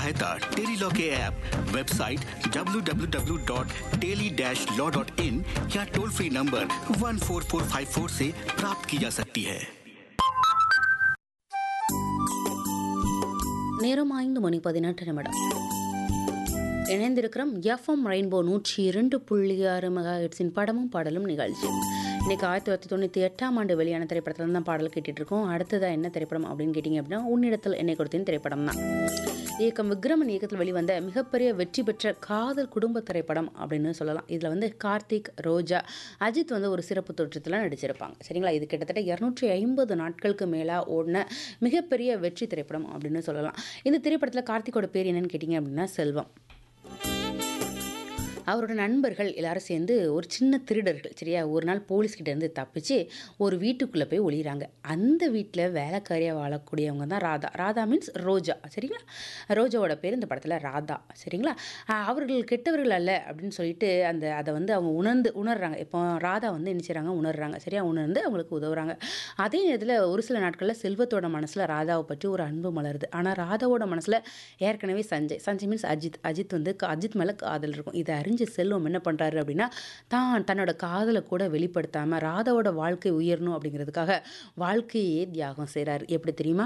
सहायता टेलीलॉ के app website www.teli-law.in या टोल फ्री नंबर 14454 से प्राप्त की जा सकती है நேரம் ஐந்து மணி பதினெட்டு நிமிடம் இணைந்திருக்கிறோம் எஃப்எம் ரெயின்போ நூற்றி இரண்டு புள்ளி ஆறு மெகா ஹெட்ஸின் படமும் பாடலும் நிகழ்ச்சி இன்னைக்கு ஆயிரத்தி தொள்ளாயிரத்தி தொண்ணூற்றி எட்டாம் ஆண்டு வெளியான திரைப்படத்தில் தான் பாடல் கேட்டுட்டு இருக்கோம் அடுத்ததாக என்ன திரைப்படம் அப்படின்னு கேட்டிங்க அப்படின்னா உன்னிடத்தில் என்னை கொடுத்தின் திரைப்படம் தான் இயக்கம் விக்ரமன் இயக்கத்தில் வெளிவந்த மிகப்பெரிய வெற்றி பெற்ற காதல் குடும்ப திரைப்படம் அப்படின்னு சொல்லலாம் இதில் வந்து கார்த்திக் ரோஜா அஜித் வந்து ஒரு சிறப்பு தோற்றத்தில் நடிச்சிருப்பாங்க சரிங்களா இது கிட்டத்தட்ட இரநூற்றி ஐம்பது நாட்களுக்கு மேலாக ஓடின மிகப்பெரிய வெற்றி திரைப்படம் அப்படின்னு சொல்லலாம் இந்த திரைப்படத்தில் கார்த்திக்கோட பேர் என்னன்னு கேட்டிங்க அப்படின்னா செல்வம் அவரோட நண்பர்கள் எல்லாரும் சேர்ந்து ஒரு சின்ன திருடர்கள் சரியா ஒரு நாள் போலீஸ்கிட்ட இருந்து தப்பிச்சு ஒரு வீட்டுக்குள்ளே போய் ஒளிகிறாங்க அந்த வீட்டில் வேலைக்காரியாக வாழக்கூடியவங்க தான் ராதா ராதா மீன்ஸ் ரோஜா சரிங்களா ரோஜாவோட பேர் இந்த படத்தில் ராதா சரிங்களா ஆஹ் அவர்கள் கெட்டவர்கள் அல்ல அப்படின்னு சொல்லிட்டு அந்த அதை வந்து அவங்க உணர்ந்து உணர்றாங்க இப்போ ராதா வந்து என்ன செய்கிறாங்க உணர்றாங்க சரியா உணர்ந்து அவங்களுக்கு உதவுறாங்க அதே நேரத்தில் ஒரு சில நாட்களில் செல்வத்தோட மனசில் ராதாவை பற்றி ஒரு அன்பு மலருது ஆனால் ராதாவோட மனசில் ஏற்கனவே சஞ்சய் சஞ்சய் மீன்ஸ் அஜித் அஜித் வந்து க- அஜித் மேலே காதல் இருக்கும் இதை அறிஞ்ச செல்வம் என்ன பண்ணுறாரு அப்படின்னா தான் தன்னோட காதலை கூட வெளிப்படுத்தாமல் ராதாவோட வாழ்க்கை உயரணும் அப்படிங்கிறதுக்காக வாழ்க்கையே தியாகம் செய்கிறாரு எப்படி தெரியுமா